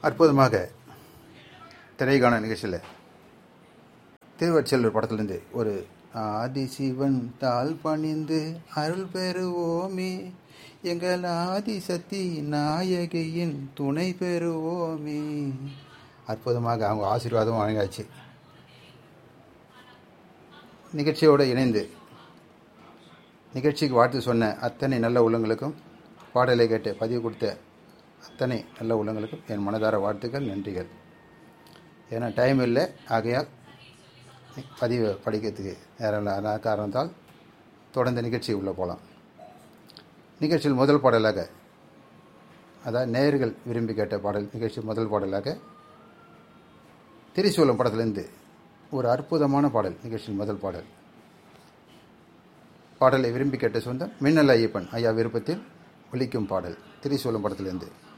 அற்புதமாக திரைக்கான நிகழ்ச்சியில் திருவச்செல்வர் படத்திலிருந்து ஒரு ஆதிசிவன் தாழ் பணிந்து அருள் பெறுவோமே எங்கள் ஆதிசக்தி நாயகியின் துணை பெறுவோமே அற்புதமாக அவங்க ஆசீர்வாதம் வழங்காச்சு நிகழ்ச்சியோடு இணைந்து நிகழ்ச்சிக்கு வாழ்த்து சொன்ன அத்தனை நல்ல உள்ளங்களுக்கும் பாடலை கேட்டு பதிவு கொடுத்த அத்தனை நல்ல உள்ளங்களுக்கும் என் மனதார வாழ்த்துக்கள் நன்றிகள் ஏன்னா டைம் இல்லை ஆகையால் பதிவை படிக்கிறதுக்கு நேரம் இல்லை அதனால் காரணத்தால் தொடர்ந்து நிகழ்ச்சி உள்ளே போகலாம் நிகழ்ச்சியில் முதல் பாடலாக அதாவது நேர்கள் விரும்பி கேட்ட பாடல் நிகழ்ச்சி முதல் பாடலாக திரிசூலம் படத்திலிருந்து ஒரு அற்புதமான பாடல் நிகழ்ச்சியின் முதல் பாடல் பாடலை விரும்பி கேட்ட சொந்தம் மின்னல் ஐயப்பன் ஐயா விருப்பத்தில் ஒலிக்கும் பாடல் திரிசூலம் படத்திலிருந்து